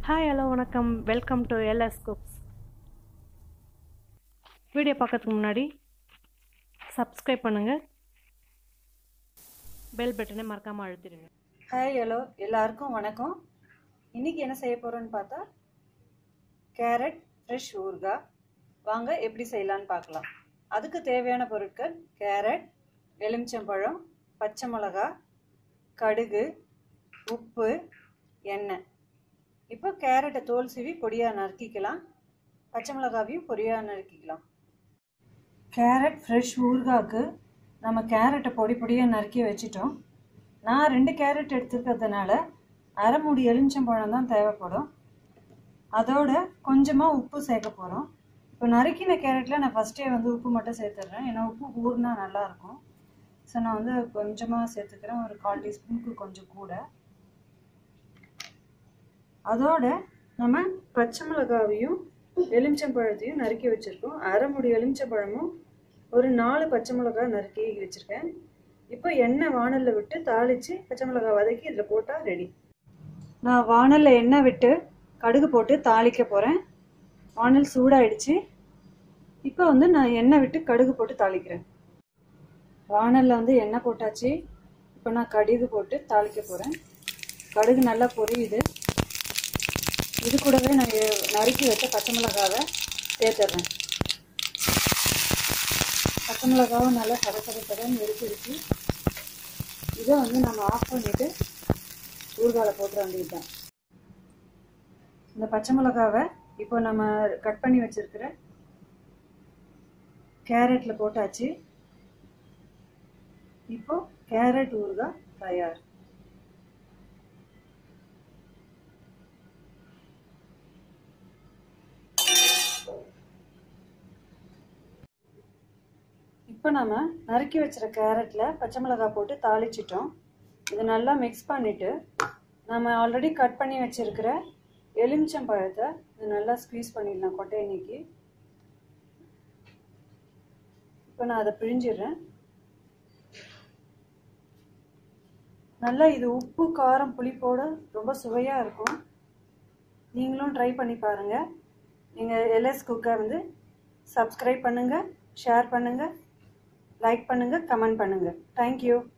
hi hello வணக்கம் welcome to L S cooks video பார்க்கறதுக்கு முன்னாடி சப்ஸ்கிரைப் பண்ணுங்கள் பெல் பட்டனை மறக்காமல் அழுத்திடுங்க ஹாய் ஹலோ எல்லாருக்கும் வணக்கம் இன்னைக்கு என்ன செய்ய போகிறோன்னு பார்த்தா கேரட் ஃப்ரெஷ் ஊறுகாய் வாங்க எப்படி செய்யலான்னு பார்க்கலாம் அதுக்கு தேவையான பொருட்கள் கேரட் எலுமிச்சம்பழம் பச்சை மிளகா கடுகு உப்பு எண்ணெய் இப்போ கேரட்டை தோல் சீவி பொடியாக நறுக்கிக்கலாம் பச்சை மிளகாவையும் பொடியாக நறுக்கிக்கலாம் கேரட் ஃப்ரெஷ் ஊறுகாய்க்கு நம்ம கேரட்டை பொடி பொடியாக நறுக்கி வச்சிட்டோம் நான் ரெண்டு கேரட் எடுத்துக்கிறதுனால அரை மூடி எலுமிச்சம்பழம் தான் தேவைப்படும் அதோட கொஞ்சமாக உப்பு சேர்க்க போகிறோம் இப்போ நறுக்கின கேரட்டில் நான் ஃபஸ்ட்டே வந்து உப்பு மட்டும் சேர்த்துட்றேன் ஏன்னா உப்பு ஊறுனா நல்லாயிருக்கும் ஸோ நான் வந்து கொஞ்சமாக சேர்த்துக்கிறேன் ஒரு கால் டீஸ்பூனுக்கு கொஞ்சம் கூட அதோட நம்ம பச்சை மிளகாவையும் எலுமிச்சம்பழத்தையும் நறுக்கி வச்சுருக்கோம் அரை முடி எலுமிச்சம்பழமும் ஒரு நாலு பச்சை மிளகாய் நறுக்கி வச்சுருக்கேன் இப்போ எண்ணெய் வானலில் விட்டு தாளித்து பச்சை மிளகாய் வதக்கி இதில் போட்டால் ரெடி நான் வானலில் எண்ணெய் விட்டு கடுகு போட்டு தாளிக்க போகிறேன் வானல் சூடாயிடுச்சு இப்போ வந்து நான் எண்ணெய் விட்டு கடுகு போட்டு தாளிக்கிறேன் வானலில் வந்து எண்ணெய் போட்டாச்சு இப்போ நான் கடுகு போட்டு தாளிக்க போகிறேன் கடுகு நல்லா பொரியுது இது கூடவே நான் நறுக்கி வச்ச பச்சை மிளகாவை சேர்த்துட்றேன் பச்சை மிளகாவும் நல்லா சட சட சடன்னு எடுத்துருச்சு இதை வந்து நம்ம ஆஃப் பண்ணிவிட்டு ஊறுகால போட்டுற வேண்டியது தான் இந்த பச்சை மிளகாவை இப்போ நம்ம கட் பண்ணி வச்சுருக்கிற கேரட்டில் போட்டாச்சு இப்போ கேரட் ஊறுகாய் தயார் இப்போ நம்ம நறுக்கி வச்சிருக்க கேரட்டில் பச்சை மிளகாய் போட்டு தாளிச்சிட்டோம் இது நல்லா மிக்ஸ் பண்ணிவிட்டு நம்ம ஆல்ரெடி கட் பண்ணி வச்சுருக்கிற எலுமிச்சம் பழத்தை இது நல்லா ஸ்க்வீஸ் பண்ணிடலாம் கொட்டை நீக்கி இப்போ நான் அதை பிழிஞ்சிடுறேன் நல்லா இது உப்பு காரம் புளிப்போட ரொம்ப சுவையாக இருக்கும் நீங்களும் ட்ரை பண்ணி பாருங்கள் நீங்கள் எல்எஸ் குக்கை வந்து சப்ஸ்கிரைப் பண்ணுங்கள் ஷேர் பண்ணுங்கள் லைக் பண்ணுங்கள் கமெண்ட் பண்ணுங்கள் தேங்க்யூ